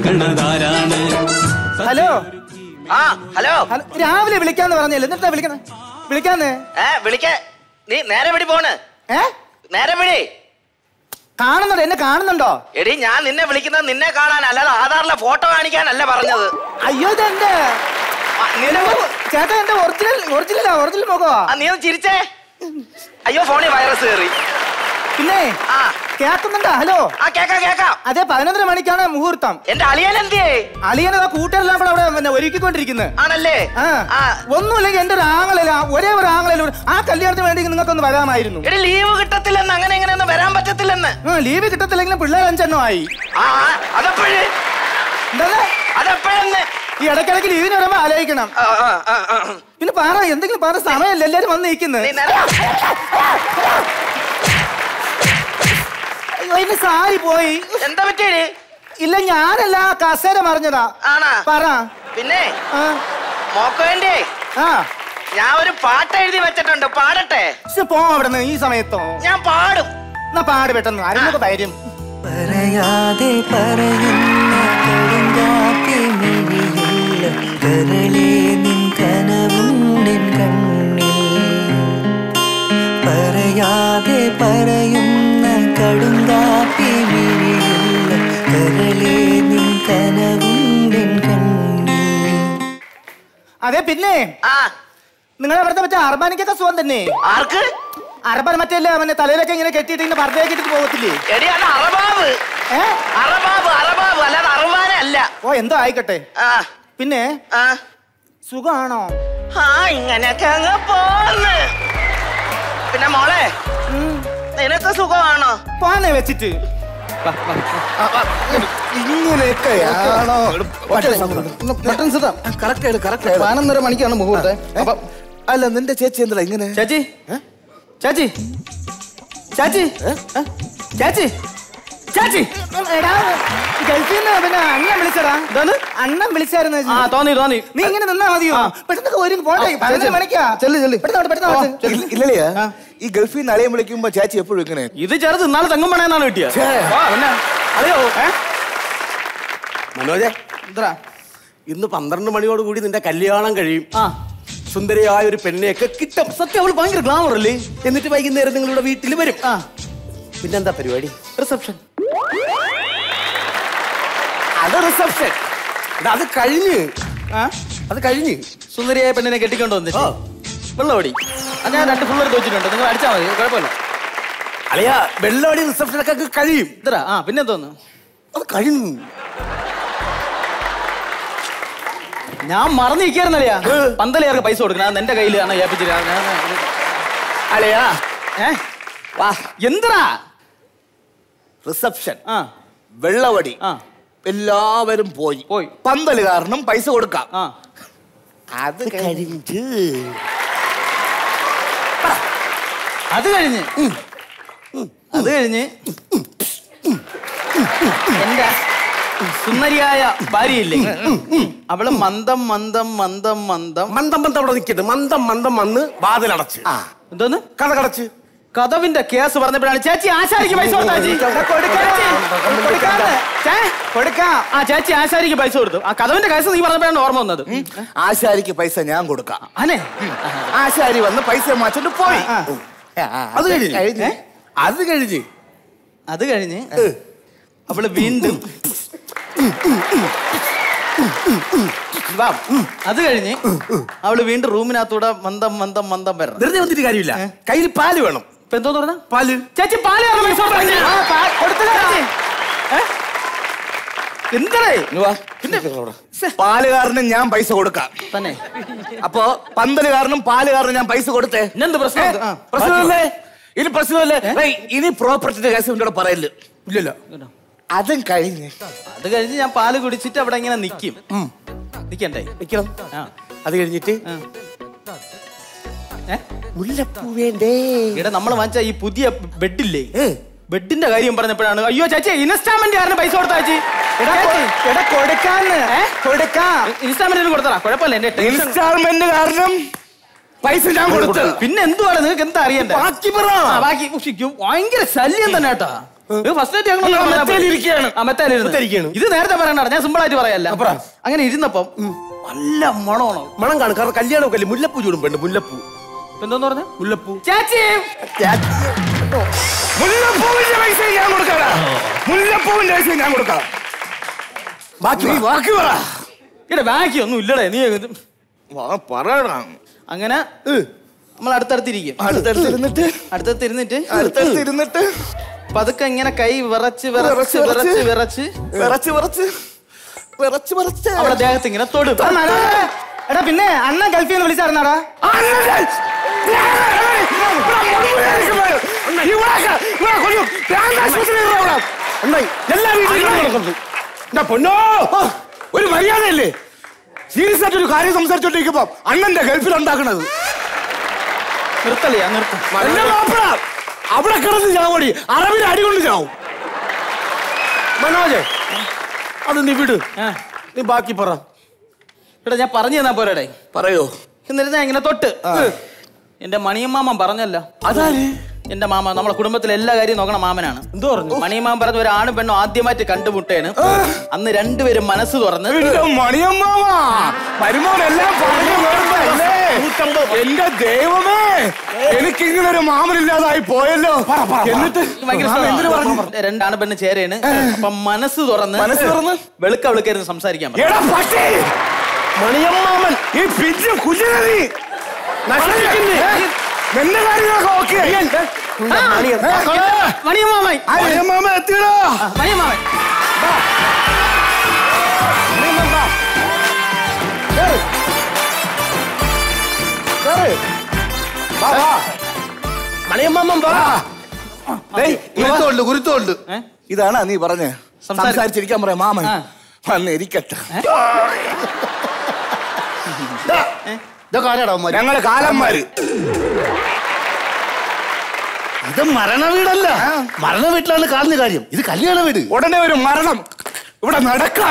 ഒരുക്കണതാരാണ് hello ആ hello hello രാവിലെ വിളിക്കാന്ന് പറഞ്ഞില്ല എന്നിട്ടാ വിളിക്കണേ വിളിക്കാന്ന് ഏ വിളിക്ക നീ നേരെ വിടി പോണ് ഏ നേരെ വിടി കാണുന്നുണ്ടോ എന്നെ കാണുന്നുണ്ടോ എടി ഞാൻ നിന്നെ വിളിക്കുന്നത് നിന്നെ കാണാൻ അല്ലാതെ ആധാറിലെ ഫോട്ടോ കാണിക്കാനല്ല പറഞ്ഞത് അയ്യോ ഇതെന്റെ ആ, നിനക്ക് ചേട്ടാ എന്റെ ഒറിജിനൽ ഒറിജിനലാ ഒറിജിനൽ മുഖമാ ആ, നീ ഒന്ന് ചിരിച്ചേ അയ്യോ ഫോണിൽ വൈറസ് കയറി പിന്നെ ആ കേൾക്കുന്നുണ്ടോ ഹലോ ആ കേക്കാം കേക്കാം അതെ പതിനൊന്നര മണിക്കാണ് മുഹൂർത്തം എന്റെ അളിയൻ എന്തിയേ അളിയനെ ആ കൂട്ടുകാരെല്ലാം കൂടെ അവിടെ പിന്നെ ഒരുക്കിക്കൊണ്ടിരിക്കുന്നത് ആണല്ലേ ആ ആ ഒന്നുമില്ലെങ്കിൽ എന്റെ ഒരു ആങ്ങളല്ല ഒരേ ഒരു ആങ്ങളല്ല ആ കല്യാണത്തിന് വേണ്ടി നിങ്ങൾക്കൊന്ന് വരാമായിരുന്നു എടി ലീവ് കിട്ടത്തില്ലെന്ന് അങ്ങനെ ഇങ്ങനെ ഒന്നും വരാൻ പറ്റത്തില്ലെന്ന് ആ, ലീവ് കിട്ടത്തില്ലെങ്കിലും പിള്ളേർ അഞ്ചെണ്ണം ആയി ആ ആ, അതെപ്പോഴ് എന്താ അതെപ്പോഴെന്ന് ഈ ഇടയ്ക്കിടയ്ക്ക് ലീവിന് വരുമ്പോ ആലോചിക്കണം ആ, ആ, ആ, ആ. പിന്നെ പറ എന്തെങ്കിലും പറ സമയമല്ല എല്ലാരും വന്ന് നിൽക്കുന്നത് നീ നേരെ- അയ്യോ എന്റെ സാരി പോയി എന്താ പറ്റിയടി ഇല്ല ഞാനല്ല ആ കസേര മറിഞ്ഞതാ ആണാ പറ പിന്നെ ആ മോക്ക് വേണ്ടേ ആ ഞാൻ ഒരു പാട്ട് എഴുതി വെച്ചിട്ടുണ്ട് പാടട്ടെ ശ്ശെ, പോ അവിടെ നിന്ന് ഈ സമയത്തോ ഞാൻ പാടും എന്നാ പാട് പെട്ടെന്ന് ആരെങ്കിലും ധൈര്യം പറയാതെ പറയുന്ന കൊടുങ്കാറ്റി മിഴിയില്ല കരളേ നിൻ കനവുണ്ടിൻ കണ്ണിൽ പറയാതെ പറയുന്ന കടുങ്കാറ്റി മിഴിയില്ല കരളേ നിൻ കനവുണ്ടിൻ കണ്ണിൽ അതെ പിന്നെ ആ നിങ്ങളെ അവിടുത്തെ മറ്റേ അർബാനിക്കൊക്കെ സുഖം തന്നെ ആർക്ക് അർബാൻ മറ്റേ അവന്റെ തലയിലൊക്കെ ഇങ്ങനെ കെട്ടിയിട്ട് ഇങ്ങനെ പർദ്ദയൊക്കെ ഇട്ടിട്ട് പോകത്തില്ലേ എടി അത് അറബാബ് ഏ അറബാബ് അറബാബ് അല്ലാതെ അറുവാനല്ല ഓ എന്തോ ആയിക്കട്ടെ ആ പിന്നെ ആ സുഖമാണോ ആ ഇങ്ങനെയൊക്കെ അങ്ങ് പോന്ന് പിന്നെ മോളെ നിനക്ക് സുഖമാണോ പോന്നെ വെച്ചിട്ട് ഇങ്ങനെയൊക്കെയാണോ കറക്റ്റ് കറക്റ്റ് പതിനൊന്നര മണിക്കാണ് മുഹൂർത്തം അപ്പൊ അല്ല നിന്റെ ചേച്ചി എന്താ ഇങ്ങനെ ചേച്ചി ചേച്ചി ചേച്ചി ഏ? ചേച്ചി ചേച്ചി എടാ ഗൾഫിൽ നിന്ന് പിന്നെ അണ്ണൻ വിളിച്ചടാ അണ്ണൻ വിളിച്ചായിരുന്നു ആ തോന്നി തോന്നി നീ ഇങ്ങനെ നിന്നാ മതിയോ പെട്ടെന്ന് ഒരു പോട്ടെ പതിനൊന്നര മണിക്കാ ചെല്ലു ചെല്ലു പെട്ടെന്ന് വാ, പെട്ടെന്ന് വാ. ഇല്ലല്ലേ ഈ ഗൾഫിൽ നിന്ന് അളിയൻ വിളിക്കുമ്പോ ചേച്ചി എപ്പോഴും ഇങ്ങനെ ഇത് ചെറുത് ഇന്നാളെ തെങ്ങും പണയെന്നാണ് കിട്ടിയത് ഛേ. ആ, പിന്നെ അറിയോ ഏ? മനോജെ എന്താ ഇന്ന് പന്ത്രണ്ട് മണിയോട് കൂടി നിന്റെ കല്യാണം കഴിയും ആ സുന്ദരിയായ ഒരു പെണ്ണിനെയൊക്കെ കിട്ടും സത്യം അവള് ഭയങ്കര ഗ്ലാമർ അല്ലേ എന്നിട്ട് വൈകുന്നേരം നിങ്ങളുടെ വീട്ടിൽ വരും ആ പിന്നെന്താ പരിപാടി റിസപ്ഷൻ അത് റിസപ്ഷൻ അത് കഴിഞ്ഞ് ആ അത് കഴിഞ്ഞ് സുന്ദരിയായ പെണ്ണിനെ കെട്ടിക്കൊണ്ട് വന്നിട്ട് വെള്ളമടി അത് ഞാൻ രണ്ട് ഫുള്ളർ വെച്ചിട്ടുണ്ട് നിങ്ങൾ അടിച്ചാൽ മതി കുഴപ്പമില്ല അളിയ വെള്ളമടി റിസപ്ഷനൊക്കെ അങ്ങ് കഴിയും ഇതരാ ആ പിന്നെ തോന്നുന്നു അത് കഴിഞ്ഞു ഞാൻ മറന്നു നിൽക്കായിരുന്നല്ലയാ പന്തലയാർക്ക് പൈസ കൊടുക്കണം അത് എന്റെ കയ്യിൽ ആണ് ഏൽപ്പിച്ചിട്ട് ഞാൻ അളിയാ ഏ വാ എന്തടാ റിസപ്ഷൻ ആ വെള്ളവടി ആ എല്ലാവരും പോയി പോയി. പന്തല് കാരണം പൈസ കൊടുക്കാം ആ അത് കഴിഞ്ഞ് അത് കഴിഞ്ഞ് അത് കഴിഞ്ഞ് എന്റെ സുന്ദരിയായ ഭാര്യയില്ലേ അവള് മന്ദം മന്ദം മന്ദം മന്ദം മന്ദം മന്ദം അവിടെ നിൽക്കട്ടെ മന്ദം മന്ദം വന്ന് വാതിലടച്ച് എന്തോന്ന് കഥ കടച്ച് കഥവിന്റെ കേസ് പറഞ്ഞപ്പോഴാണ് ചേച്ചി ആശാരിക്ക് പൈസ കൊടുത്താ ചേച്ചി ചേച്ചി, കൊടുക്കാന്ന്. ചേ, കൊടുക്കാം ആ ചേച്ചി ആശാരിക്ക് പൈസ കൊടുത്തു ആ കഥവിന്റെ കേസ് നീ പറഞ്ഞപ്പോഴാണ് ഓർമ്മ വന്നത് ആശാരിക്ക് പൈസ ഞാൻ കൊടുക്കാം അനെ ആശാരി വന്ന് പൈസ മാറ്റിട്ട് പോയി അത് കഴിഞ്ഞ് അത് കഴിഞ്ഞ് അത് കഴിഞ്ഞ് അവള് വീണ്ടും വാ. അത് കഴിഞ്ഞ് അവള് വീണ്ടും റൂമിനകത്തൂടെ മന്ദം മന്ദം മന്ദം വരണം വെറുതെ വന്നിട്ട് കാര്യമില്ല കയ്യിൽ പാല് വേണം ഇപ്പൊ എന്തോന്ന് പറഞ്ഞ പാല് ചേച്ചി പാല് തരണം, പൈസ കൊടുക്കണം. ആ, പാ- കൊടുത്തില്ല ചേച്ചി. ഏ? എന്തടേ പാല് കാരണം ഞാൻ പൈസ കൊടുക്കാം തന്നെ അപ്പൊ പന്തല് കാരണം പാല് കാരണം ഞാൻ പൈസ കൊടുത്തേ ഇന്നെന്ത് പ്രശ്നം ആ, പ്രശ്നമല്ലേ ഇനി പ്രശ്നമല്ലേ ഏയ്, ഇനി പ്രോപ്പർട്ടിയുടെ കേസ് ഇവിടെ പറയല് ഇല്ലല്ലോ അതും കഴിഞ്ഞ് അത് കഴിഞ്ഞ് ഞാൻ പാല് കുടിച്ചിട്ട് അവിടെ ഇങ്ങനെ നിക്കും നിക്കണ്ടേ നിക്കണം ആ അത് കഴിഞ്ഞിട്ട് ആ. ഏ? മുല്ലപ്പൂ വേണ്ടേ ഇവിടെ നമ്മൾ വാങ്ങിച്ച ഈ പുതിയ ബെഡില്ലേ ബെഡിന്റെ കാര്യം പറഞ്ഞപ്പോഴാണ് അയ്യോ ചേച്ചി ഇൻസ്റ്റാൾമെന്റ് കാരണം പൈസ കൊടുത്താ ചേച്ചി എടാ കൊ- എടാ കൊടുക്കാന്ന് കൊടുക്കാം ഇൻസ്റ്റാൾമെന്റ് കൊടുത്തടാ കുഴപ്പമില്ല എന്റെ ടെൻഷൻ ഇൻസ്റ്റാൾമെന്റ് കാരണം പൈസ ഞാൻ കൊടുത്തു പിന്നെ എന്തുവാണ് നിങ്ങൾക്ക് എന്താ അറിയണ്ടേ ബാക്കി പറ ആ, ബാക്കി ഉഷിക്കും ഭയങ്കര ശല്യം തന്നെ കേട്ടാ ഫസ്റ്റ് നൈറ്റ് നിങ്ങൾ മെത്തയിലിരിക്കുകയാണ്. ആ മെത്തേലിരുന്ന് മെത്തയിലിരിക്കുകയാണ്. ഇത് നേരത്തെ പറയണ്ട ഞാൻ സിമ്പിൾ ആയിട്ട് പറയല്ല പറ. അങ്ങനെ ഇരുന്നപ്പം നല്ല മണമാണ് മണം കാണും കാരണം കല്യാണമൊക്കെ അല്ലേ മുല്ലപ്പൂ ചൂടും പെണ്ണ് മുല്ലപ്പൂ എന്തോന്ന് പറഞ്ഞു മുല്ലപ്പൂ ചേച്ചി മുല്ലപ്പൂവിന്റെ പൈസ ഞാൻ കൊടുക്കാം മുല്ലപ്പൂവിന്റെ പൈസ ഞാൻ കൊടുക്കാം ബാക്കി വാ, ബാക്കി പറ ഇവിടെ ബാക്കി ഒന്നും ഇല്ലടേ നീ ഇത് പറയണം അങ്ങനെ നമ്മൾ അടുത്തടുത്തിരിക്കും അടുത്തടുത്തിരുന്നിട്ട് അടുത്തടുത്തിരുന്നിട്ട് അടുത്തടുത്തിരുന്നിട്ട് പതുക്കെ ഇങ്ങനെ കൈ വിറച്ച് വിറച്ച് വിറച്ച് വിറച്ച് വിറച്ച് വിറച്ച് വിറച്ച് വിറച്ച് അവിടെ ദേഹത്ത് ഇങ്ങനെ തൊടും ആ, മനോജേ, എടാ പിന്നെ അണ്ണൻ ഗൾഫിൽ നിന്ന് വിളിച്ചായിരുന്നാടാ എല്ലാ വീട്ടിലും നടക്കുന്നു എന്താ പൊന്നോ ഒരു മര്യാദയല്ലേ സീരിയസ് ആയിട്ട് ഒരു കാര്യം സംസാരിച്ചോണ്ടിരിക്കുമ്പോ അണ്ണന്റെ ഗൾഫിൽ ഉണ്ടാക്കണത് നിർത്തലിയാ നിർത്തും എന്റെ മാപ്പിള അവിടെ കിടന്ന് ചാവടി അറബിന് അടി കൊണ്ട് ചാവും മനോജ് അത് നീ വിട് ആ. നീ ബാക്കി പറ എടാ ഞാൻ പറഞ്ഞു തന്നാ പോരടേ പറയോ എന്നിട്ട് ഞാൻ ഇങ്ങനെ തൊട്ട് എന്റെ മണിയമ്മാമൻ പറഞ്ഞല്ല അതാര് എന്റെ മാമ നമ്മളെ കുടുംബത്തിലെ എല്ലാ കാര്യവും നോക്കണ മാമനാണ് എന്തോ പറഞ്ഞു മണിയമ്മാമൻ പറഞ്ഞ ഒരു ആണും പെണ്ണും ആദ്യമായിട്ട് കണ്ടുമുട്ടേണ് അന്ന് രണ്ടുപേരും മനസ്സ് തുറന്ന് എന്റെ മണിയമ്മാവ മരുമോനെല്ലാം പറഞ്ഞു വേണ്ടല്ലേ എന്റെ ദൈവമേ എനിക്ക് ഇങ്ങനെ ഒരു മാമനില്ലാതായി പോയല്ലോ എന്നിട്ട് ഭയങ്കര മാമൻ എന്തിനു പറഞ്ഞു ഇഷ്ടമാണ്. രണ്ടാണ് പെണ്ണ് ചേരേണ് അപ്പൊ മനസ്സ് തുറന്ന് മനസ്സ് തുറന്ന്? വെളുക്ക വെളുക്കായിരുന്നു സംസാരിക്കാൻ പറഞ്ഞു. എടാ പട്ടി മണിയമ്മാമൻ ഈ പിഞ്ചു കുജനതി നശിപ്പിക്കുന്നേ നിന്റെ കാര്യങ്ങളൊക്കെ ഓക്കെ മണിയമ്മാമൻ മണിയമ്മാമൻ എത്തിയടാ ആ, മണിയമ്മാമൻ മണിയമ്മാമൻ വാ ഗുരുത്തോണ്ട് ഗുരുത്തോണ്ട് ഏ? ഇതാണ് നീ പറഞ്ഞേ സംസാരി- സംസാരിച്ചിരിക്കാൻ പറയാം മാമൻ ആ. വന്ന് ഇരിക്കട്ടെ ഇതൊക്കെ ആരാടാ അവന്മാര്? ഞങ്ങള് കാലന്മാര് ഇത് മരണ വീടല്ല മരണ വീട്ടിലാണ് കാണുന്ന കാര്യം ഇത് കല്യാണ വീട് ഉടനെ ഒരു മരണം ഇവിടെ നടക്കാം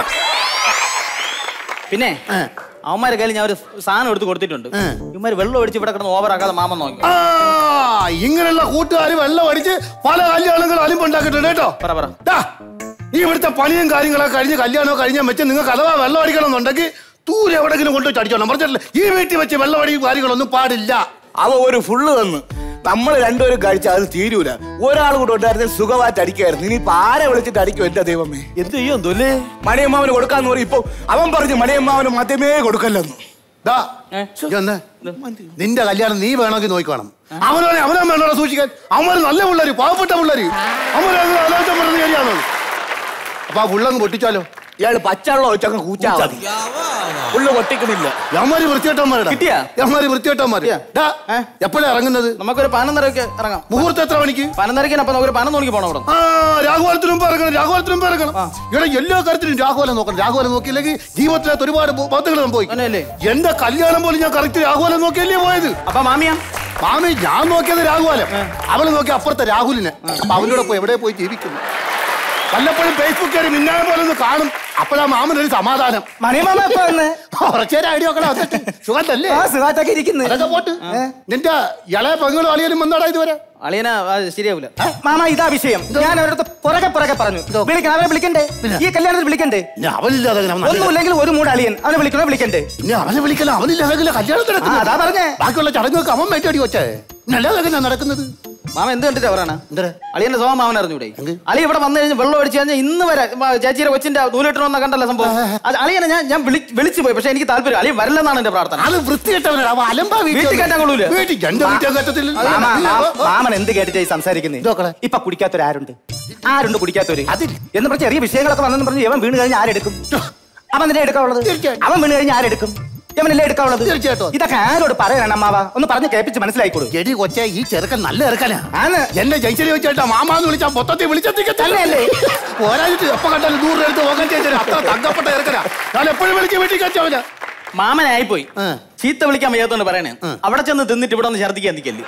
പിന്നെ അവന്മാരെ കയ്യിൽ ഞാൻ ഒരു സാധനം എടുത്ത് കൊടുത്തിട്ടുണ്ട് ഇവന്മാര് വെള്ളം ഒഴിച്ച് ഇവിടെ കിടന്ന് ഓവറാക്കാതെ മാമൻ നോക്കി ആ ഇങ്ങനെയുള്ള കൂട്ടുകാർ വെള്ളം അടിച്ച് പല കല്യാണങ്ങൾ അലിമ്പുണ്ടാക്കിയിട്ടുണ്ട് കേട്ടോ പറ പറ ദാ, ഈ ഇവിടുത്തെ പണിയും കാര്യങ്ങളൊക്കെ കഴിഞ്ഞ് കല്യാണമോ കഴിഞ്ഞാൽ വെച്ച് നിങ്ങൾക്ക് അഥവാ വെള്ളം അടിക്കണം എന്നുണ്ടെങ്കിൽ ദൂരെ എവിടെങ്കിലും കൊണ്ടുവച്ച് അടിച്ചോളാം പറഞ്ഞിട്ടില്ല ഈ വീട്ടിൽ വെച്ച് വെള്ളം അടി കാര്യങ്ങളൊന്നും പാടില്ല അവ ഒരു ഫുള്ള് തന്ന് നമ്മൾ രണ്ടുപേരും കഴിച്ച അത് തീരൂല ഒരാൾ കൂടെ ഉണ്ടായിരുന്ന സുഖമായിട്ട് അടിക്കായിരുന്നു ഇനിയിപ്പോ ആരെ വിളിച്ചിട്ട് അടിക്കും എന്റെ ദൈവമേ എന്ത് ചെയ്യും തോല്ലേ മണിയമ്മാവന് കൊടുക്കാന്ന് പറയും ഇപ്പൊ അവൻ പറഞ്ഞു മണിയമ്മാവന് മദ്യമേ കൊടുക്കല്ലെന്ന് ദാ, ഏ? ഇജ്ജ് വന്നേ. നിന്റെ കല്യാണം നീ വേണമെങ്കിൽ നോക്കണം അവനെ അവനെ വേണോ സൂക്ഷിക്കാൻ അവന്മാര് നല്ല പിള്ളേര് പാവപ്പെട്ട പിള്ളേര് അവന്മാര് അലോചന പറഞ്ഞ കാര്യമാണോ അപ്പൊ ആ പുള്ളങ്ങ് പൊട്ടിച്ചാലോ ഇയാള് പച്ചവെള്ളം ഒഴിച്ചങ്ങ് കൂച്ചാ മതി പുള്ള് പൊട്ടിക്കുന്നില്ല യമാരി വൃത്തികെട്ടന്മാരടാ കിട്ടിയാ? യമാരി വൃത്തികെട്ടന്മാര് ഡാ, എപ്പോഴാ ഇറങ്ങുന്നത് നമുക്കൊരു പതിനൊന്നരക്ക് ഇറങ്ങാം മുഹൂർത്തം എത്ര മണിക്ക് പതിനൊന്നരക്കിന് അപ്പൊ നമുക്കൊരു പണം നോക്കി പോണം അവിടെ ആ രാഘുവാലത്തിന് മുമ്പ് ഇറങ്ങണം രാഘുവാലത്തിന് മുമ്പ് ഇറങ്ങണം ഇവിടെ എല്ലാ കാര്യത്തിലും രാഘുവാലം നോക്കണം രാഘുവാലം നോക്കിയില്ലെങ്കിൽ ജീവിതത്തിനകത്ത് ഒരുപാട് ബന്ധങ്ങൾ സംഭവിക്കും അങ്ങനെയല്ലേ? എന്റെ കല്യാണം പോലും ഞാൻ കറക്റ്റ് രാഘുവാലം നോക്കിയല്ലേ പോയത് അപ്പൊ മാമിയാ മാമി ഞാൻ നോക്കിയത് രാഘുവാലം അവള് നോക്കി അപ്പുറത്തെ രാഹുലിനെ അപ്പൊ അവൻ്റെ കൂടെ പോയി എവിടെ പോയി ജീവിക്കുന്നു വല്ലപ്പോഴും ഫേസ്ബുക്ക് കയറി മിന്നാനെ പോലെ ഒന്ന് കാണും അപ്പോഴാ മാമനൊരു സമാധാനം മണിയമ്മാമ എപ്പോ വന്ന് കുറച്ചേരം ഐഡിയ ഒക്കെ വന്നിട്ട് സുഖത്തല്ലേ ആ സുഖമായിട്ടൊക്കെ ഇരിക്കുന്നു അതൊക്കെ പോട്ട് നിന്റെ ഇളയ പെങ്ങളും അളിയനും വന്നാടാ ഇതുവരെ അളിയന ശരിയാവൂല മാമ ഇതാ വിഷയം ഞാൻ അവരുടെ പുറകെ പുറകെ പറഞ്ഞു വിളിക്കണം അവരെ വിളിക്കണ്ടേ ഈ കല്യാണത്തിൽ വിളിക്കണ്ടേ പിന്നെ അവനില്ലാതെ എങ്ങനെ അവൻ നല്ല- ഒന്നുമില്ലെങ്കിൽ ഒരു മൂട് അളിയൻ അവനെ വിളിക്കണോ വിളിക്കണ്ടേ പിന്നെ അവനെ വിളിക്കല അവനില്ലാതെ കല്യാണം ആ നടക്കുന്നത് അതാ പറഞ്ഞേ ബാക്കിയുള്ള ചടങ്ങൊക്കെ അവൻ വേണ്ടി വെച്ചേ നല്ലത് എങ്ങനെയാ നടക്കുന്നത് മാമ എന്ത് കണ്ടിട്ടാ പറയണ എന്തര അളിയന്റെ സ്വഭാവം മാമൻ അറിഞ്ഞൂടെ അളി ഇവിടെ വന്നു കഴിഞ്ഞ് വെള്ളം അടിച്ചു കഴിഞ്ഞാൽ ഇന്ന് വരെ മ, ചേച്ചിയുടെ കൊച്ചിന്റെ നൂലിട്ടണമെന്ന കണ്ടല്ലോ സംഭവം അത് അളിയനെ ഞാൻ ഞാൻ വിളി- വിളിച്ചു പോയി പക്ഷെ എനിക്ക് താല്പര്യം അളിയൻ വരില്ലെന്നാണ് എന്റെ പ്രാർത്ഥന അത് വൃത്തികെട്ടവനാണ് അവൻ അലമ്പാ വീട്ടിൽ കയറ്റാൻ കൊള്ളൂല. വീട്ടിൽ എന്റെ വീട്ടിൽ കയറ്റത്തില്ല മാമ മാ- മാമൻ എന്ത് കേട്ടിട്ടായി സംസാരിക്കുന്നേ ഇതോക്കളെ. ഇപ്പൊ കുടിക്കാത്തൊരാരുണ്ട് ആരുണ്ട് കുടിക്കാത്തൊരു അതില്ല. എന്ന് പറഞ്ഞ ചെറിയ വിഷയങ്ങളൊക്കെ വന്നെന്ന് പറഞ്ഞ് ഇവൻ വീണ് കഴിഞ്ഞാൽ ആരെടുക്കും അവൻ നിന്നെ എടുക്കാവുള്ളത് തീർച്ചയായും. അവൻ വീണ് കഴിഞ്ഞാൽ ആരെടുക്കും ഇവനല്ലേ എടുക്കാവുള്ളത് തീർച്ചയായിട്ടും. ഇതൊക്കെ ആരോട് പറയാനാണ് അമ്മാവ ഒന്ന് പറഞ്ഞ് കേൾപ്പിച്ച് മനസ്സിലായിക്കോളൂ എടി കൊച്ചെ ഈ ചെറുക്കൻ നല്ല ചെറുക്കനാ ആണ് എന്നെ ജയിച്ചരി വെച്ചേട്ടാ മാമാന്ന് വിളിച്ചാ മൊത്തത്തിൽ വിളിച്ചെത്തിക്കത്തല്ലേ പോരാഞ്ഞിട്ട് എപ്പോ കണ്ടാലും ദൂരെ എടുത്ത് പോകാൻ ചേച്ചി അത്ര തങ്കപ്പെട്ട ചെറുക്കനാ ഞാൻ എപ്പോഴും വിളിച്ച് വീട്ടിൽ കയറ്റവനാ മാമനായി പോയി ആ. ചീത്ത വിളിക്കാൻ വയ്യാത്തോണ്ട് പറയണേ അവിടെ ചെന്ന് തിന്നിട്ട് ഇവിടെ ഒന്ന് ഛർദിക്കാൻ നിൽക്കല്ലേ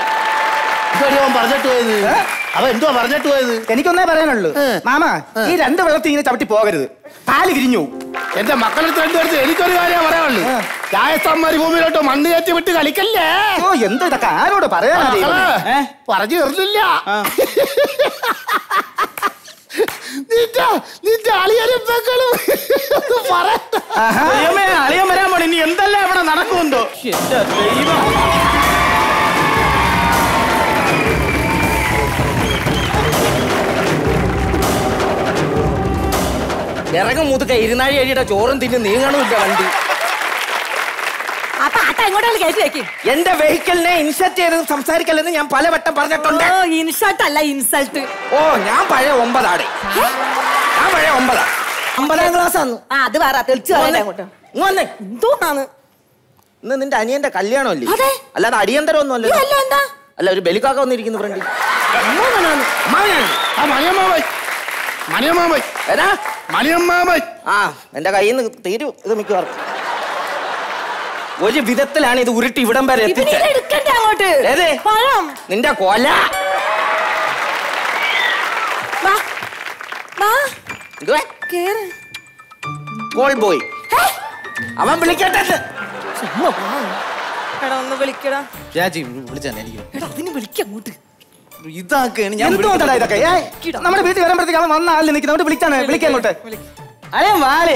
ഇതടി അവൻ പറഞ്ഞിട്ട് പോയത് അവൻ എന്തോ പറഞ്ഞിട്ട് പോയത് എനിക്കൊന്നേ പറയാനുള്ളൂ മാമ ഈ രണ്ട് വെള്ളത്തിൽ ഇങ്ങനെ ചവിട്ടി പോകരുത് കാല് വിരിഞ്ഞു എന്റെ മക്കളെ രണ്ടുപേർക്ക് എനിക്കൊരു കാര്യം പറയാനുള്ളൂ രാജസ്ഥാൻ മരുഭൂമിയിലോട്ട് മണ്ണ് കയറ്റി വിട്ട് കളിക്കല്ലേ ഓ എന്ത് ഇതൊക്കെ ആരോട് പറയാനാ ദൈവമേ? മക്കളെ, പറഞ്ഞു തീർന്നില്ല നിന്റെ നിന്റെ അളിയനും പെങ്ങളും ഒന്ന് പറയണ്ട ദൈവമേ അളിയൻ വരാൻ പോണി ഇനി എന്തെല്ലാം ഇവിടെ നടക്കുമെന്തോ എന്റെ ദൈവം ഇറങ്ങും മുതുക്ക ഇരുന്നാഴി അഴിയുടെ ചോറും തിന്ന് നീങ്ങണമില്ല വണ്ടി അപ്പൊ ആട്ട എങ്ങോട്ടാണ് കയറ്റി വെക്ക് എന്റെ വെഹിക്കിളിനെ ഇൻസെർട്ട് ചെയ്ത് സംസാരിക്കല്ലെന്ന് ഞാൻ പലവട്ടം പറഞ്ഞിട്ടുണ്ട് ഓ ഇൻസൾട്ട് അല്ല ഇൻസൾട്ട് ഓ ഞാൻ പഴയ ഒമ്പതാടെ ഞാൻ പഴയ ഒമ്പതാ ഒമ്പതാം ക്ലാസ് ആണ് ആ അത് പറ തെളിച്ചു പറയണ്ട അങ്ങോട്ട് വന്നേ എന്തോന്നാണ് ഇന്ന് നിന്റെ അനിയന്റെ കല്യാണമല്ലേ അതെ. അല്ലാതെ അടിയന്തരം ഒന്നും ഇതല്ല അല്ല എന്താ അല്ല ഒരു ബലിക്കാക്ക വന്നിരിക്കുന്നു ഫ്രണ്ട് ആ മണിയമ്മാമൻ മണിയമ്മാമൻ ഏതാ മണിയമ്മാമൻ ആ എന്റെ കയ്യിൽ നിന്ന് തീരും ഇത് മിക്കവാറും ഒരു വിധത്തിലാണ് ഇത് ഉരുട്ടി ഇവിടം വരെ ഇവന് എത്തിച്ചത് ഇത് എടുക്കണ്ടേ അങ്ങോട്ട് ഏത്? പഴം നിന്റെ കൊല വാ വാ എന്തുവാ കേറ് കോൾ ബോയ് അവൻ വിളിക്കട്ടെ എടാ ഒന്ന് വിളിക്കടാ ചേച്ചി വിളിച്ചാൽ എനിക്ക് എടാ അതിന് വിളിക്ക അങ്ങോട്ട് ഇതാക്കാണ് ഞാൻ എന്തുകൊണ്ടാ ഇതൊക്കെ ഏ, നമ്മുടെ വീട്ടിൽ വരുമ്പോഴത്തേക്ക് അവൻ വന്ന ആളിൽ നിൽക്കുന്നത് അവിടെ വിളിച്ചാണ് വിളിക്കാൻ അങ്ങോട്ട് അളിയൻ വാളിയ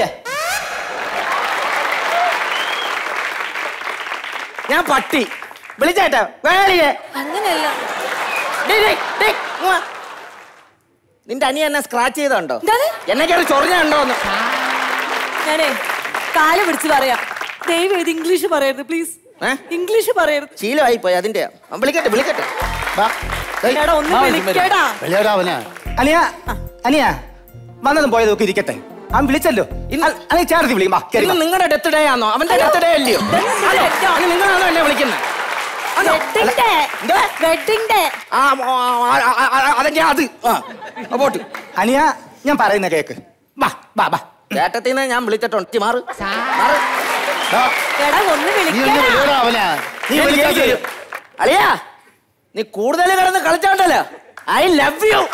ഞാൻ പട്ടി വിളിച്ചേട്ടാ വേളിയെ അങ്ങനെയല്ല ഡേയ്, ഡേയ്, ഡേയ്, ഇങ്ങ് വാ. നിന്റെ അനി എന്നെ സ്ക്രാച്ച് ചെയ്തോണ്ടോ എന്താണ്? എന്നെ കയറി ചൊറിഞ്ഞുണ്ടോന്ന് ഞാനേ കാല് പിടിച്ച് പറയാം ദയവ് ഇത് ഇംഗ്ലീഷ് പറയരുത് പ്ലീസ് ഏ? ഇംഗ്ലീഷ് പറയരുത് ശീലമായി പോയി അതിന്റെ വിളിക്കട്ടെ വിളിക്കട്ടെ ദാ, ഡേയ്, എടാ ഒന്ന് ആ, വിളിക്കടാ വെളിയാടാ അവനെ അനിയ അനിയ വന്നതും പോയതും ഒക്കെ ഇരിക്കട്ടെ അവൻ വിളിച്ചല്ലോ അല്ലെ ചേർത്തി വിളിക്കും വാ, കേറി ഇന്ന് വാ. നിങ്ങളുടെ ഡെത്ത് ഡേ ആണോ അവന്റെ ഡെത്ത് ഡേ അല്ലയോ ഇതെന്താ ഡെത്തോ? അന്ന് നിങ്ങളാണോ എന്നെ വിളിക്കുന്നത് വെഡിങ് ഡേ എന്തുവാ? വെഡിങ് ഡേ ആ ആ, ആ, ആ, ആ, അതെങ്കിൽ അത് ആ ആ, പോട്ട് അനിയ ഞാൻ പറയുന്ന കേക്ക് വാ വാ വാ ചേട്ടത്തിനെ ഞാൻ വിളിച്ചിട്ടുണ്ട് ഇച്ചി മാറ് മാറ് ദാ, എടാ ഒന്ന് നീ ഒന്ന് വിളിക്കടാ വെളിയാടാ അവനെ നീ എനിക്ക് വിളിക്കാത്ത തരും. അളിയാ നീ കൂടുതൽ കിടന്ന് കളിച്ചോണ്ടല്ലോ ഐ ലവ് യു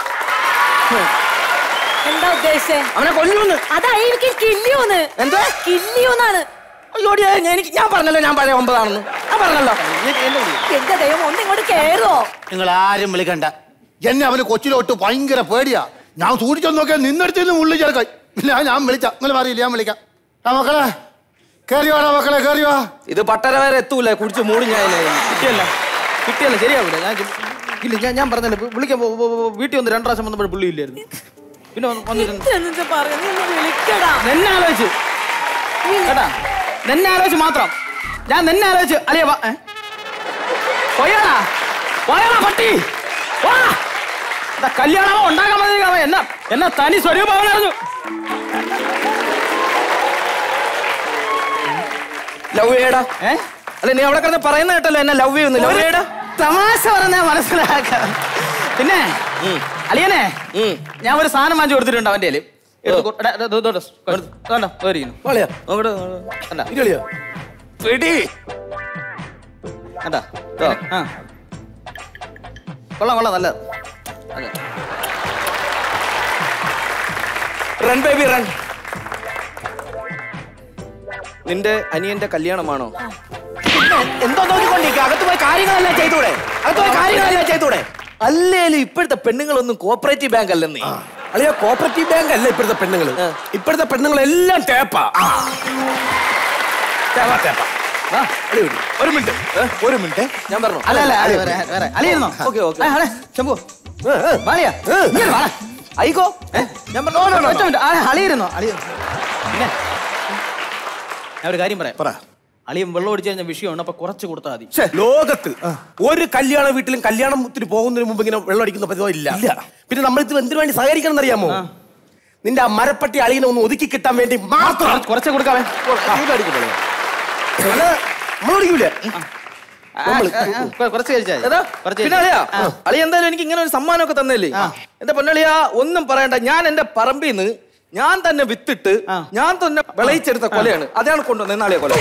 എന്താ ഉദ്ദേശിച്ചേ അവനെ കൊല്ലുമെന്ന് അതാ എനിക്ക് കില്ലിയൂന്ന് എന്തുവാ? കില്ലിയൂന്നാണ് അയ്യോടി എനിക്ക് ഞാൻ പറഞ്ഞല്ലോ ഞാൻ പഴയ ഒമ്പതാണെന്ന് ഞാൻ പറഞ്ഞല്ലോ എന്റെ ദൈവം ഒന്ന് ഇങ്ങോട്ട് കേറുവോ നിങ്ങൾ ആരും വിളിക്കണ്ട എന്നെ അവന് കൊച്ചിലോട്ട് ഭയങ്കര പേടിയാ ഞാൻ സൂക്ഷിച്ചൊന്ന് നോക്കിയാൽ നിന്നെടുത്ത് ഉള്ളി ചേർക്കായി ഞാൻ ഞാൻ വിളിക്കാം നിങ്ങൾ പറയില്ല ഞാൻ വിളിക്കാം ആ മക്കളെ കേറിയോടാ മക്കളെ കേറിയോ ഇത് പട്ടര വരെ എത്തൂല കുടിച്ച് മൂടി ഞാൻ കിട്ടിയല്ല കിട്ടിയല്ല ശരിയാവില്ല ഞാൻ ഇല്ല ഞാൻ ഞാൻ പറഞ്ഞല്ലോ വിളിക്കാൻ പോ- പോ- പോ- വീട്ടിൽ വന്ന് രണ്ടു പ്രാവശ്യം വന്നപ്പോൾ പുള്ളി ഇല്ലായിരുന്നു പിന്നെ വന്ന് വന്നിരുന്നു എന്താ പറയാ നീ ഒന്ന് വിളിക്കടാ നിന്നെ ആലോചിച്ച് കേട്ടാ നിന്നെ ആലോചിച്ച് മാത്രം ഞാൻ നിന്നെ ആലോചിച്ച് അളിയ വാ ഏ? പോയാടാ പോയാടാ പട്ടി വാ എന്താ കല്യാണമോ ഉണ്ടാക്കാൻ മതി എന്നാ എന്നാ തനി സ്വരൂപമായിരുന്നു ലവ് ചെയ്യടാ ഏ അല്ല നീ അവിടെ കിടന്ന് പറയുന്ന കേട്ടല്ലോ എന്നെ ലവ് ചെയ്യുന്നു ലവ് ചെയ്യടാ തമാശ പറഞ്ഞ മനസ്സിലാക്കാം പിന്നെ അളിയനെ ഉം. ഞാൻ ഒരു സാധനം വാങ്ങിച്ചു കൊടുത്തിട്ടുണ്ട് അവന്റെ കയ്യില്. എടുത്ത് കൊ- എടാ, ദോ- ദോ- ദോ- കൊടുത്ത്. കണ്ടോ? ദോ ഇരിക്കുന്നു. അങ്ങോട്ട്, അങ്ങോട്ട്. കണ്ടാ? പിടി കണ്ടാ? ദോ. ആ. കൊള്ളാം കൊള്ളാം നല്ല അതെ. റൺ ബേബി റൺ നിന്റെ അനിയന്റെ കല്യാണമാണോ എന്തോ നോക്കിക്കൊണ്ടിരിക്കുക അകത്ത് പോയി കാര്യങ്ങളെല്ലാം ചെയ്തൂടെ അകത്ത് പോയി കാര്യങ്ങളെല്ലാം ചെയ്തൂടെ അല്ലേലും ഇപ്പോഴത്തെ പെണ്ണുങ്ങളൊന്നും കോപ്പറേറ്റീവ് ബാങ്ക് അല്ലെന്നേ അളിയ കോപ്പറേറ്റീവ് ബാങ്ക് അല്ല ഇപ്പോഴത്തെ പെണ്ണുങ്ങൾ ഇപ്പോഴത്തെ പെണ്ണുങ്ങളെല്ലാം ടേപ്പാ തേപ്പാ തേപ്പാ വാ. ഒരു മിനിറ്റ് ഒരു മിനിറ്റ് ഞാൻ പറഞ്ഞു അല്ല അല്ല അല്ല, വേറെ വേറെ അളിയിരുന്നോ ഓക്കെ ഓക്കെ ആ, അളെ, ശംഭു വാളിയാ ഇങ്ങോട്ട് വാ. അയ്യോ ഞാൻ പറഞ്ഞു ഒറ്റ മിനിറ്റ്. ആ, അളിയിരുന്നോ അളിയിരുന്നോ പിന്നെ ഞാൻ ഒരു കാര്യം പറയാം പറ അളിയും വെള്ളം ഒടിച്ചു കഴിഞ്ഞ വിഷയമാണ് അപ്പൊ കുറച്ച് കൊടുത്താൽ മതി ഛെ, ലോകത്ത് ഒരു കല്യാണ വീട്ടിലും കല്യാണത്തിന് പോകുന്നതിന് മുമ്പ് ഇങ്ങനെ വെള്ളം അടിക്കുന്ന പതിവ് ഇല്ല പിന്നെ നമ്മൾ ഇത് എന്തിനു വേണ്ടി സഹകരിക്കണം എന്നറിയാമോ നിന്റെ ആ മരപ്പട്ടി അളിയനെ ഒന്ന് ഒതുക്കി കിട്ടാൻ വേണ്ടി മാത്രം കുറച്ച് കുറച്ച് കൊടുക്കാവേ അല്ല, നമ്മൾ ഒടിക്കൂലേ ആ, ആ, ആ, കൊ- കുറച്ച് കഴിച്ചാൽ മതി. ഏതാ? കുറച്ച് പിന്നെ കഴിച്ചാ അളിയാ അളി എന്തായാലും എനിക്ക് ഇങ്ങനെ ഒരു സമ്മാനമൊക്കെ തന്നില്ലേ എന്റെ പൊന്നളിയാ ഒന്നും പറയണ്ട ഞാൻ എന്റെ പറമ്പിൽ നിന്ന് ഞാൻ തന്നെ വിത്തിട്ട് ആ. ഞാൻ തന്നെ വിളയിച്ചെടുത്ത കൊലയാണ് അതാണ് കൊണ്ടുവന്നത് എന്നാളിയാ കൊല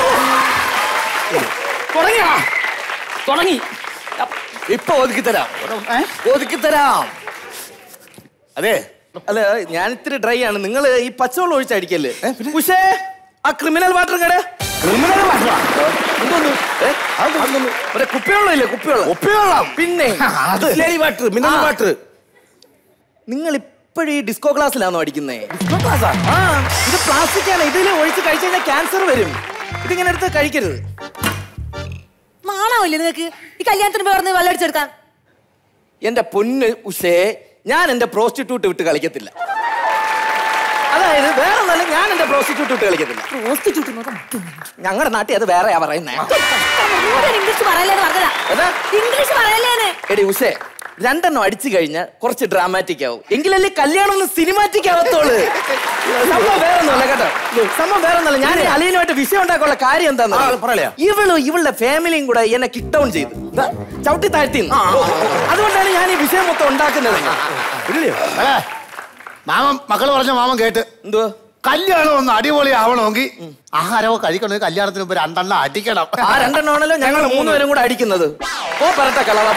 തുടങ്ങിയാ തുടങ്ങി ഇപ്പൊ ഒതുക്കി തരാം ഏ? ഒതുക്കി തരാം അതെ അല്ല ഞാൻ ഇത്തിരി ഡ്രൈ ആണ് നിങ്ങൾ ഈ പച്ചവെള്ളം ഒഴിച്ചടിക്കല്ലേ പക്ഷേ ആ ക്രിമിനൽ വാട്ടർ കട ക്രിമിനൽ വാട്ടറാ? എന്തോന്നു ഏ? അതൊന്നും മറ്റേ കുപ്പിവെള്ളം ഇല്ലേ കുപ്പിവെള്ളം ഉപ്പുവെള്ളം പിന്നെ അത് വാട്ടർ മിനറൽ വാട്ടർ നിങ്ങൾ ഈ ഇപ്പോഴും ഈ ഡിസ്കോ ക്ലാസ്സിലാണോ അടിക്കുന്നേ ഡിസ്കോ ക്ലാസ്സാ ആ ഇത് പ്ലാസ്റ്റിക് ആണ് ഇതിൽ ഒഴിച്ച് കഴിച്ചു കഴിഞ്ഞാൽ ക്യാൻസർ വരും ഇതിങ്ങനെ എടുത്ത് കഴിക്കരുത് നാണാവില്ലേ നിങ്ങൾക്ക് ഈ കല്യാണത്തിന് പേർന്ന് വെള്ളം അടിച്ചെടുക്കാൻ എന്റെ പൊന്ന് ഉഷേ ഞാൻ എന്റെ പ്രോസ്റ്റിറ്റ്യൂട്ട് വിട്ട് കളിക്കത്തില്ല അതായത് വേറെ നല്ല ഞാൻ എന്റെ പ്രോസ്റ്റിറ്റ്യൂട്ട് വിട്ട് കളിക്കത്തില്ല പ്രോസ്റ്റിറ്റ്യൂട്ട് ഞങ്ങളുടെ നാട്ടിൽ അത് വേറെയാ പറയുന്നേ ഇംഗ്ലീഷ് പറയല്ലേന്ന് പറഞ്ഞതാ ഏതാ? ഇംഗ്ലീഷ് പറയല്ലേന്ന് എടി ഉഷേ രണ്ടെണ്ണം അടിച്ചു കഴിഞ്ഞാൽ കുറച്ച് ഡ്രാമാറ്റിക് ആവും എങ്കിലല്ലേ കല്യാണം ഒന്ന് സിനിമാറ്റിക് ആവത്തോള് സംഭവം വേറെ ഒന്നുമല്ല കേട്ടോ സംഭവം വേറെ ഒന്നുമല്ല ഞാൻ അലീനുമായിട്ട് വിഷയം ഉണ്ടാക്കാനുള്ള കാര്യം എന്താന്ന് ആ, പറയലാ. ഇവളും ഇവളുടെ ഫാമിലിയും കൂടെ എന്നെ കിക്ക് ഡൗൺ ചെയ്തു ദാ, ചവിട്ടി താഴ്ത്തി അതുകൊണ്ടാണ് ഞാൻ ഈ വിഷയം മൊത്തം ഉണ്ടാക്കുന്നത് അല്ലേ മാമൻ മക്കള് പറഞ്ഞ മാമൻ കേട്ട് എന്തുവാ കല്യാണം ഒന്ന് അടിപൊളി ആവണമെങ്കിൽ ആഹാരമോ കഴിക്കണമെങ്കിൽ കല്യാണത്തിന് മുമ്പ് രണ്ടെണ്ണം അടിക്കണം ആ രണ്ടെണ്ണമാണല്ലോ ഞങ്ങൾ മൂന്നുപേരും കൂടെ അടിക്കുന്നത് ഓ പറട്ട കളവ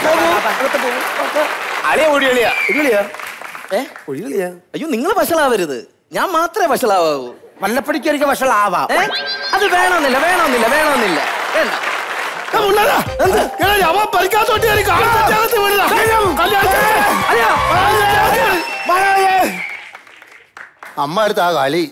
അളിയ ഒഴിയളിയാ ഒഴിയളിയാ ഏ ഒഴിയളിയാ അയ്യോ നിങ്ങൾ വഷളാവരുത് ഞാൻ മാത്രമേ വഷളാവൂ വല്ലപ്പടിക്കരിക്ക് വഷളാവാം ഏ അത് വേണമെന്നില്ല വേണമെന്നില്ല വേണമെന്നില്ല വേണ്ട ഏ, മുള്ളാ. എടാ, അവൻ പരിക്കാത്തോട്ടി കയറി കാലത്ത് വീണതാ. കല്യാണത്തിന്. അമ്മ അടുത്ത ആ കളി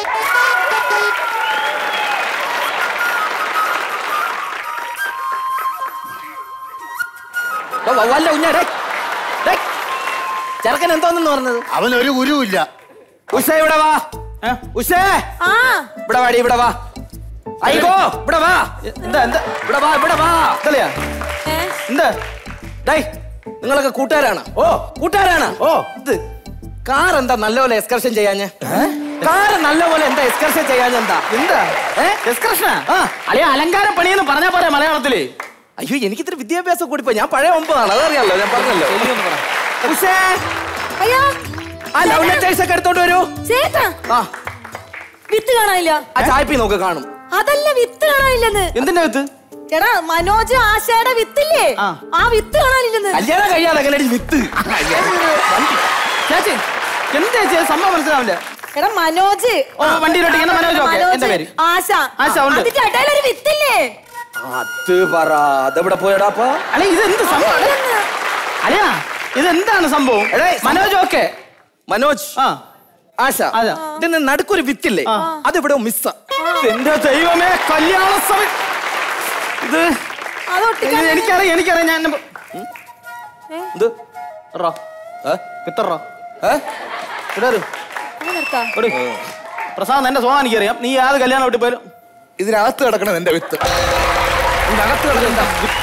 ഓ, വ- വല്ല കുഞ്ഞാ ഡേ ഡേ. ചെറുക്കൻ എന്തോന്നു പറഞ്ഞത് അവൻ ഒരു ഗുരുവില്ല ഉഷ ഇവിടെ വാ ഉഷേ ആ ഇവിടെ വാടി ഇവിടെ വാ അയ്യോ ഇവിടെ വാ എന്താ എന്താ ഇവിടെ വാ ഇവിടെ വാ കളിയാ ഏ? എന്താ ഡേയ് നിങ്ങളൊക്കെ കൂട്ടുകാരാണ് ഓ കൂട്ടുകാരാണ് ഓ ഇത് കാർ എന്താ നല്ലപോലെ എക്സ്കർഷൻ ചെയ്യാഞ്ഞ് കാർ നല്ലപോലെ എന്താ എക്സ്കർഷൻ ചെയ്യാഞ്ഞ എന്താ എന്താ ഏ? എക്സ്കർഷനാ ആ. അളിയ അലങ്കാര പണിയെന്ന് പറഞ്ഞാ പോരെ മലയാളത്തില് അയ്യോ എനിക്ക് ഇത്തിരി വിദ്യാഭ്യാസം കൂടി പോയി ഞാൻ പഴയ ഒമ്പതാണ് അതറിയാലോ ഞാൻ പറഞ്ഞല്ലോ ഉഷേ അയ്യോ ആ ലവ് ലെറ്റേഴ്സ് ഒക്കെ എടുത്തോണ്ട് വരൂ ചേട്ടാ ആ വിത്ത് കാണാനില്ല ആ ചായപ്പി നോക്ക് കാണും അതല്ല വിത്ത് കാണാനില്ലെന്ന് എന്തിന്റെ വിത്ത് എടാ മനോജ് ആശയുടെ വിത്തില്ലേ ആ. ആ വിത്ത് കാണാനില്ലെന്ന് കല്യാണം കഴിയാതെ എങ്ങനെ ഒരു വിത്ത് ചേച്ചി എന്താ ചേച്ചി അത് സംഭവം മനസ്സിലാവില്ല എടാ മനോജ് ഓ, വണ്ടിയിലോട്ട് ഇങ്ങനെ മനോജ് ഓക്കേ, എന്റെ പേര്. ആശ ആശ, ഉണ്ട്. അതിന്റെ ഇടയിൽ ഒരു വിത്തില്ലേ അത് പറ അതെവിടെ പോയടാ അപ്പൊ അല്ലെ ഇത് എന്ത് സംഭവം അളിയ ഇത് എന്താണ് സംഭവം എടേ, മനോജ് ഓക്കെ മനോജ് ആ ആശ അതാ. ഇതിന് നടുക്കൊരു വിത്തില്ലേ അതിവിടെ മിസ്സാ എന്റെ ദൈവമേ കല്യാണ സമയം ഇത് അത് ഒട്ടിക്കാൻ ഇത് എനിക്കറിയാം എനിക്കറിയാം ഞാൻ ഇത് റോ ഏ? കിത്തറോ ഏ? ഇടരു അത് നിർത്താം. എടി പ്രസാദ് എന്റെ സ്വഭാവം എനിക്കറിയാം നീ യാത് കല്യാണം വിട്ട് പോയാലും ഇതിനകത്ത് കിടക്കണം എന്റെ വിത്ത് ഇതിനകത്ത് കിടക്കണ്ട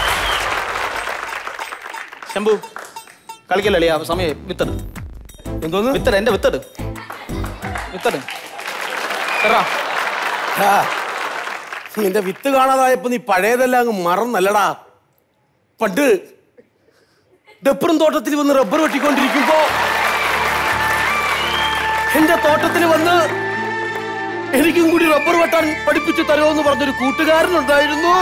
ശംഭു കളിക്കല്ലേ അളിയാ സമയം വിത്തട് എന്തോന്ന് വിത്തട് എന്റെ വിത്തട് വിത്തട് എറാ ആ, നിന്റെ വിത്ത് കാണാതായപ്പോ നീ പഴയതെല്ലാം അങ്ങ് മറന്നല്ലടാ പണ്ട് ഡപ്പറും തോട്ടത്തിൽ വന്ന് റബ്ബർ വെട്ടിക്കൊണ്ടിരിക്കുമ്പോ എന്റെ തോട്ടത്തിൽ വന്ന് എനിക്കും കൂടി റബ്ബർ വെട്ടാൻ പഠിപ്പിച്ചു തരുമെന്ന് പറഞ്ഞൊരു കൂട്ടുകാരനുണ്ടായിരുന്നു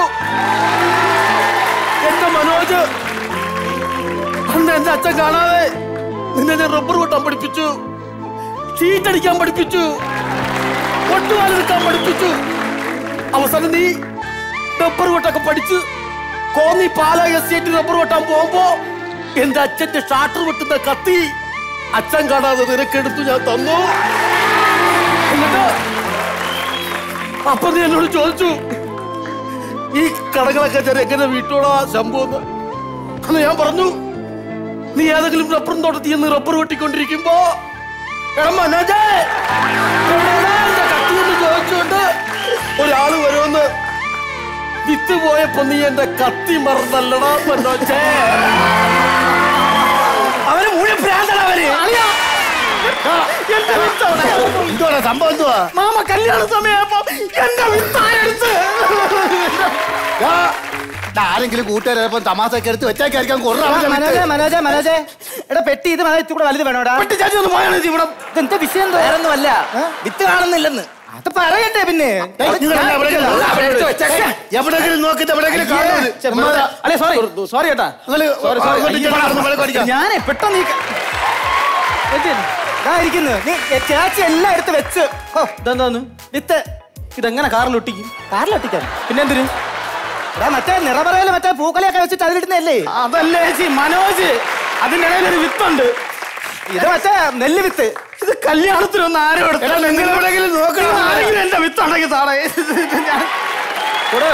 എന്റെ മനോജ് അന്ന് എന്റെ അച്ഛൻ കാണാതെ നിന്നെ ഞാൻ റബ്ബർ വെട്ടാൻ പഠിപ്പിച്ചു ചീറ്റടിക്കാൻ പഠിപ്പിച്ചു ഒട്ടുവാലെടുക്കാൻ പഠിപ്പിച്ചു അവസാനം നീ റബ്ബർ വെട്ടൊക്കെ പഠിച്ച് കോന്നി പാല എസ്റ്റേറ്റ് റബ്ബർ വെട്ടാൻ പോകുമ്പോ എന്റെ അച്ഛന്റെ ഷാട്ടർ വെട്ടുന്ന കത്തി അച്ഛൻ കാണാതെ നിനക്കെടുത്ത് ഞാൻ തന്നു എന്നിട്ട് അപ്പൊ നീ എന്നോട് ചോദിച്ചു ഈ കടകളൊക്കെ ഞാൻ എങ്ങനെ വീട്ടോളാ ശംഭൂന്ന് അന്ന് ഞാൻ പറഞ്ഞു നീ ഏതെങ്കിലും റബ്ബറും തോട്ടത്തിൽ നിന്ന് റബ്ബർ വെട്ടിക്കൊണ്ടിരിക്കുമ്പോ എടാ മനോജേ എവിടെയാടാ എന്റെ കത്തി എന്ന് ചോദിച്ചുകൊണ്ട് ഒരാള് വരുമെന്ന് വിത്ത് പോയപ്പോ നീ എന്റെ കത്തി മറന്നല്ലടാ മനോജേ അവന് മുഴുവൻ ഭ്രാന്തടാ അവര് എന്തുവാ സംഭവം എന്തുവാ മാമ കല്യാണ സമയപ്പോ എന്റെ വിത്തായെടുത്ത് ആ, ദാ ആരെങ്കിലും കൂട്ടുകാരപ്പോ തമാശയൊക്കെ എടുത്ത് വെച്ചേക്കായിരിക്കാം കുറേ മനോജെ മനോജെ മനോജെ എടാ പെട്ടി ഇത് മനോജ് കൂടെ വലുത് വേണോടാ ചാച്ചി ഒന്ന് പോയാണ് ഇവിടെ ഇതെന്താ വിഷയം എന്താ വേറൊന്നും അല്ല വിത്ത് കാണുന്നില്ലെന്ന് അത് പറയട്ടെ പിന്നെ എവിടെങ്കിലും നോക്കിട്ട് എവിടെങ്കിലും കാണുന്നത് അല്ലെ സോറി സോറി കേട്ടാ നിങ്ങള് അങ്ങോട്ട് ഇങ്ങോട്ട് നടന്ന് വിളക്ക് അടിക്കാം. ഞാനേ പെട്ടെന്ന് ഈ ക- എന്ത്? ഇതാ ഇരിക്കുന്നു നീ ചേച്ചി എല്ലാം എടുത്ത് വെച്ച് ഹോ, ഇതെന്താന്ന് വിത്ത് ഇതെങ്ങനെ കാറിൽ ഒട്ടിക്കും കാറിലൊട്ടിക്കാൻ പിന്നെ എന്തിന് എടാ മറ്റേ നിറപറയില് മറ്റേ പൂക്കളയൊക്കെ വെച്ചിട്ട് അതിലിടുന്നല്ലേ അതല്ലേ ചേച്ചി മനോജ് അതിന്റെ ഇടയിൽ ഒരു വിത്തുണ്ട് ഇത് മറ്റേ നെല്ല് വിത്ത് ഇത് കല്യാണത്തിനൊന്നും ആരും എടുത്തില്ല. എടാ, നിങ്ങൾ എവിടെയെങ്കിലും നോക്കണം. ഇത് ആരെങ്കിലും എന്റെ വിത്തുണ്ടെങ്കിൽ താറേ ഇത് ഞാൻ കൊടു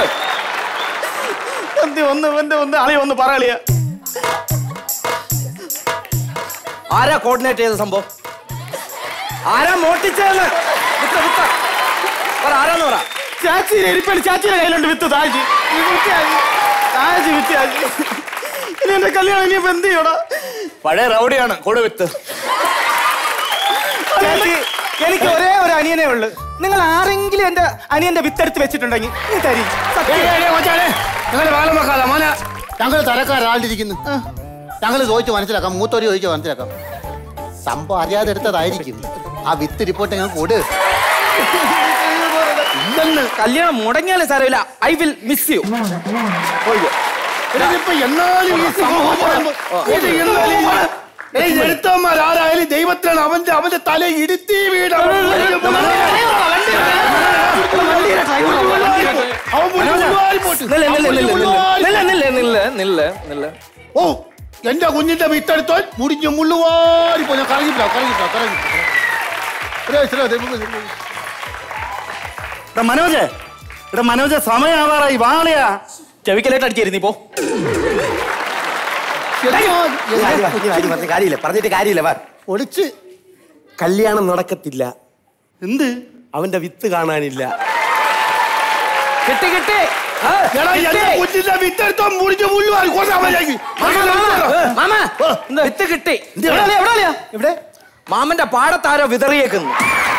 എന്ത് ഒന്ന് എന്റെ ഒന്ന് അളി ഒന്ന് പറയളിയ ആരാ കോർഡിനേറ്റ് ചെയ്ത സംഭവം ആരാ മോട്ടിച്ചതെന്ന് വിത്ത വിത്ത പറ ആരാന്ന് പറ ചാച്ചിയുടെ എരിപ്പണി ചാച്ചിയുടെ കയ്യിലുണ്ട് വിത്ത് താജി താജി വിത്യാജി ഇനി എന്റെ കല്യാണം ഇനിയിപ്പോ എന്ത് ചെയ്യടാ പഴയ റൗഡിയാണ് കൊടു വിത്ത് ചേച്ചി എനിക്ക് ഒരേ ഒരു അനിയനേ ഉള്ളു നിങ്ങൾ ആരെങ്കിലും എന്റെ അനിയന്റെ വിത്തെടുത്ത് വെച്ചിട്ടുണ്ടെങ്കിൽ നീ തരി ഞങ്ങൾ വേല വെക്കാതെ മോനെ ഞങ്ങൾ തരക്കാരാളിരിക്കുന്നു ഞങ്ങൾ ചോദിച്ചു മനസ്സിലാക്കാം മൂത്തോര് ചോദിച്ചു മനസ്സിലാക്കാം സംഭവം അറിയാതെ എടുത്തതായിരിക്കും ആ വിത്ത് റിപ്പോർട്ട് ഞങ്ങൾ കൊടു ഇല്ലെന്ന് കല്യാണം മുടങ്ങിയാലേ സാരമില്ല ഐ വിൽ മിസ് യു ഇതിപ്പോ എന്നാലും ഈ സംഭവം പറയുമ്പോ ഇത് എന്നാലും ഈ- ഏയ് എഴുത്തന്മാർ ആരായാലും ദൈവത്തിലാണ് അവന്റെ അവന്റെ തല ഇടുത്തി വീട് അവൻ മുഴുവൻ പോട്ട്. നില്ല നില്ല അവൻ നില്ല മുഴുവൻ നില്ല നില്ല നില്ല നില്ല നില്ല ഓ എന്റെ കുഞ്ഞിന്റെ വിത്തെടുത്തോൻ മുടിഞ്ഞു മുള്ളുവാരി പോ ഞാൻ കറങ്ങിട്ടോ കറങ്ങിട്ടോ കറങ്ങിട്ടോ മനോജ് ഇവിടെ മനോജ് സമയാവാറായി വാളയാ ചെവിക്കലായിട്ട് അടിച്ചിരുന്നു ഇപ്പോ കാര്യമില്ല പറഞ്ഞിട്ട് കാര്യമില്ല വാ ഒളിച്ച് കല്യാണം നടക്കത്തില്ല എന്ത് അവന്റെ വിത്ത് കാണാനില്ല കിട്ടി കിട്ടി ആ, എടാ എന്റെ കിട്ടി. കുഞ്ഞിന്റെ വിത്തെടുത്തോൻ മുടിഞ്ഞു മുള്ളുവാരി കുറച്ച് സമയത്തേക്ക് മാമ വിത്ത് കിട്ടി എവിടെ അളിയാ, എവിടെ അളിയാ? ഇവിടെ മാമന്റെ പാടത്താരോ വിതറിയേക്കുന്നു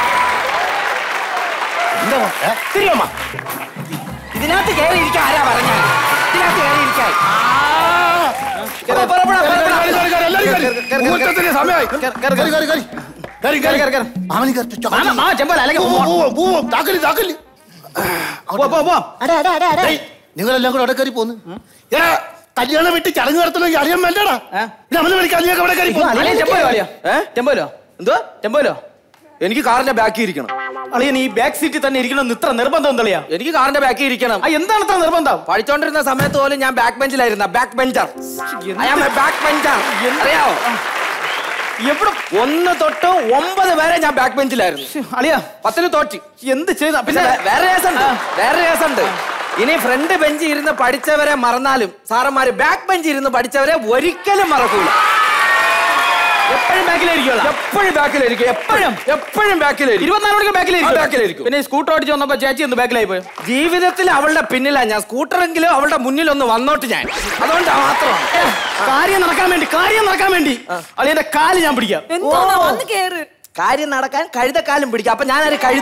തിരിയമ്മ ഇതിനകത്ത് കയറി ഇരിക്കാൻ ആരാ പറഞ്ഞ ഇതിനകത്ത് കയറി ഇരിക്കാൻ പറ, പറ, പറ, പറ, പറ. മുഹൂർത്തത്തിന് സമയമായി കയറി കയറി കയറി കയറി കയറി കയറി മാമനി മാമ, മാമ ചെമ്പോല, അല്ലെങ്കിൽ പോ. താക്കല് താക്കല് പോ, പോ, പോ. ഏയ്, നിങ്ങളെല്ലാം കൂടെ അവിടെ കയറി പോന്ന് എടാ കല്യാണം വിട്ട് ചടങ്ങ് നടത്തണമെങ്കിൽ അറിയാൻ വേണ്ടടാ ഏ? നമ്മള് വിളിക്കാൻ നീ അവിടെ കയറി പോന്ന് അളിയൻ ടെമ്പോലോ അളിയാ ഏ? ടെമ്പോലോ എന്തോ ടെമ്പോലോ എനിക്ക് കാറിന്റെ ബാക്കി ഇരിക്കണം അളിയൻ ഈ ബാക്ക് സീറ്റിൽ തന്നെ ഇരിക്കണം ഇത്ര നിർബന്ധം എന്തളിയാ എനിക്ക് കാറിന്റെ ബാക്കി ഇരിക്കണം ആ എന്താണ് ഇത്ര നിർബന്ധം പഠിച്ചോണ്ടിരുന്ന സമയത്ത് പോലും ഞാൻ ബാക്ക് ബെഞ്ചിലായിരുന്ന ബാക്ക് ബെഞ്ചർ ബാക്ക് ബെഞ്ചർ അറിയാവോ എവിടെ ഒന്ന് തൊട്ട് ഒമ്പത് വരെ ഞാൻ ബാക്ക് ബെഞ്ചിലായിരുന്നു അളിയാ പത്തിന് തോറ്റി എന്ത് ചെയ്ത പിന്നെ പിന്നെ വേ- വേറെ കേസുണ്ട് വേറെ കേസുണ്ട് ഇനി ഫ്രണ്ട് ബെഞ്ച് ഇരുന്ന് പഠിച്ചവരെ മറന്നാലും സാറന്മാര് ബാക്ക് ബെഞ്ച് ഇരുന്ന് പഠിച്ചവരെ ഒരിക്കലും മറക്കൂല എപ്പോഴും ബാക്കിലായിരിക്കും എപ്പോഴും ബാക്കിലായിരിക്കും എപ്പോഴും എപ്പോഴും ബാക്കിലായിരിക്കും ഇരുപത്തിനാല് മണിക്ക് ബാക്കിലായിരിക്കും ആ, ബാക്കിലായിരിക്കും. പിന്നെ സ്കൂട്ടർ ഓടിച്ച് വന്നപ്പോ ചേച്ചി എന്ത് ബാക്കിലായി പോയോ ജീവിതത്തിൽ അവളുടെ പിന്നിലാ ഞാൻ സ്കൂട്ടറെങ്കിലും അവളുടെ മുന്നിൽ ഒന്ന് വന്നോട്ട് ഞാൻ അതുകൊണ്ട് മാത്രം കാര്യം നടക്കാൻ വേണ്ടി കാര്യം നടക്കാൻ വേണ്ടി അളിയന്റെ കാല് ഞാൻ പിടിക്കാം എന്തോ വന്ന് കേറ് കാര്യം നടക്കാൻ കഴുതക്കാലും പിടിക്കാം അപ്പൊ ഞാനൊരു കഴുത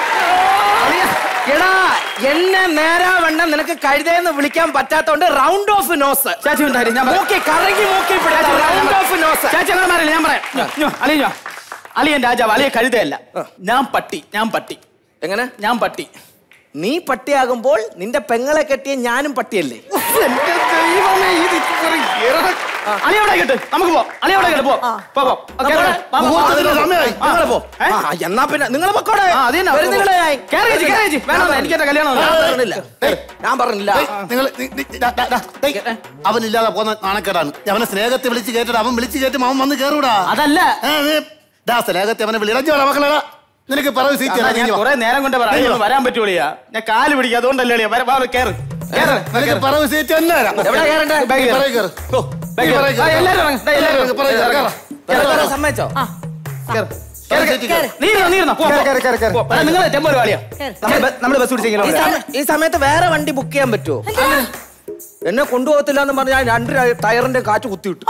എടാ എന്നെ നേരാവണ്ണം നിനക്ക് കഴുതയെന്ന് വിളിക്കാൻ പറ്റാത്തോണ്ട് റൗണ്ട് ഓഫ് നോസ് ചേച്ചി ഉണ്ടായി ഞാൻ പറയാം. മൂക്കി കറങ്ങി മൂക്കി റൗണ്ട് ഓഫ് നോസ് ചേച്ചി അങ്ങനെ മാറില്ല ഞാൻ പറയാം ഞോ, ഞോ, അളിയ ഞോ. അളിയൻ രാജാവ് അളിയ കഴുതയല്ല ഞാൻ പട്ടി ഞാൻ പട്ടി എങ്ങനെ ഞാൻ പട്ടി നീ പട്ടിയാകുമ്പോൾ നിന്റെ പെങ്ങളെ കെട്ടിയ ഞാനും പട്ടിയല്ലേ എന്റെ ദൈവമേ, ഇത് ഇത്ര ഇറ- അളിയ എവിടെ കേട്ട് നമുക്ക് പോ അളിയ എവിടെ കേട്ട് പോ പോ, പോ ആ, കേറ്, കേറ്. വാ, വാ, വാ. മുഹൂർത്തത്തിന് സമയമായി ആ, നിങ്ങള് പോ ഏ? ആ, എന്നാ പിന്നെ നിങ്ങൾ പൊക്കോടെ ആ, അത് തന്നെ. വരുന്നില്ല ഞാൻ. കേറ് ചേച്ചി, കേറ് ചേച്ചി. വേണ്ട, വേണ്ട, എനിക്കെന്റെ കല്യാണം ഞാൻ ഉണ്ട്. പറഞ്ഞില്ല ഞാൻ പറഞ്ഞില്ല നിങ്ങൾ അവനില്ലാതെ പോന്ന നാണക്കേടാണ് അവനെ സ്നേഹത്തെ വിളിച്ച് കേട്ടിട്ട് അവൻ വിളിച്ച് കേട്ടും അവൻ വന്ന് കേറൂടാ അതല്ല ഏ, ഏ, ഡാ സ്നേഹത്തെ അവനെ വിളിടഞ്ഞോടാ മക്കളെടാ നിനക്ക് പറവ് സീറ്റ് അതാ ഞാൻ കുറെ നേരം കൊണ്ട് പറയാം അയ്യോ. ഒന്ന് വരാൻ പറ്റൂളിയാ ഞാൻ കാല് പിടിക്കുക അതുകൊണ്ടല്ലേ അളിയാ വര- വാ, കേറ് കേറ് നിനക്ക് പറവ് സീറ്റ് തന്നെ തരാം. എവിടെ കയറണ്ടേ ബാഗ് ഈ കേറ്. പറയിൽ കേറ്. ബാഗ് ഈ കേറ്. പറയിൽ ആ, കേറ്. എല്ലാവരും ഇറങ്ങ്. ദാ, എല്ലാവരും ഈ പറയിൽ കേറ്, കേറ്. കേറ്, കേറ്, സമ്മതിച്ചോ കേറ്. പറയിൽ സീറ്റ് കേറ്. നീ ഇരുന്നോ, നീ ഇരുന്നോ. പോ, പോ. കേറ്, കേറ്, കേറ്. പോ. എടാ, നിങ്ങള് ടെമ്പോ വാളിയാ നമ്മൾ ബസ് ഈ പിടിച്ചെങ്കിലും സമയ- ഈ സമയത്ത് വേറെ വണ്ടി ബുക്ക് ചെയ്യാൻ പറ്റുമോ എന്നെ കൊണ്ടുപോകത്തില്ല എന്ന് പറഞ്ഞ് ഞാൻ രണ്ട് ര- ടയറിന്റെ കാറ്റ് കുത്തിവിട്ടു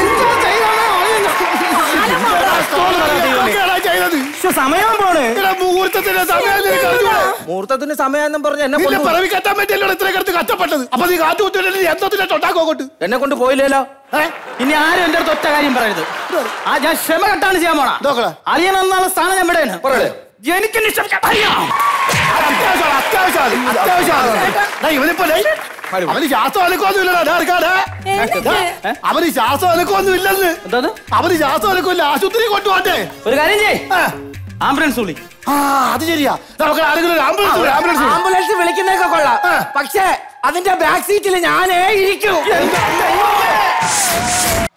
ഇതൊക്കെയാടാ ചെയ്തത്. സമയം പോണ് എടാ, മുഹൂർത്തത്തിന്റെ സമയം നിനക്ക് അറിഞ്ഞൂടെ? മുഹൂർത്തത്തിന് സമയം പറഞ്ഞ് എന്നെ നിന്നെ കൊണ്ട് പിറവി കെട്ടാൻ വേണ്ടിയല്ലോ ഇത്രയും കിടത്ത് കഷ്ടപ്പെട്ടത് അപ്പൊ നീ കാറ്റ് കുത്തിയിട്ട് എന്തോത്തിന്റെ തൊട്ടാക്കോട്ട് എന്നെ കൊണ്ട് പോയില്ലല്ലോ ഇനി ആരും എന്റെ അടുത്ത് ഒറ്റ കാര്യം പറയരുത് ആ ഞാൻ ക്ഷമ കെട്ടാണ് ചെയ്യാൻ പോണ നോക്കടാ. അളിയൻ എന്നുള്ള സ്ഥാനം ഞാൻ വിടെയാണ് എനിക്ക് എന്നെ ക്ഷമിക്കാൻ അറിയാം. അത്യാവശ്യമാണ് അത്യാവശ്യമാണ് അത്യാവശ്യമാണ് ഇവനിപ്പോ ദേ, അവന് ശ്വാസം അനക്കൊന്നും ഇല്ലടാ എനിക്ക് അവന് ശ്വാസം അനക്കൊന്നും ഇല്ലെന്ന് എന്തത് അവന് ശ്വാസം അനക്കില്ല ആശുപത്രി കൊണ്ടുപോട്ടെ ഒരു കാര്യം ചെയ്യ് ആ. ആംബുലൻസ് വിളി ആ അത് ശരിയാ നമുക്ക് ആരെങ്കിലും ഒരു ആംബുലൻസ് വിളി, ആംബുലൻസ് വിളി. ആംബുലൻസ് വിളിക്കുന്നതൊക്കെ കൊള്ളാം ആ. പക്ഷേ അതിന്റെ ബാക്ക് സീറ്റിൽ ഞാനേ ഇരിക്കൂ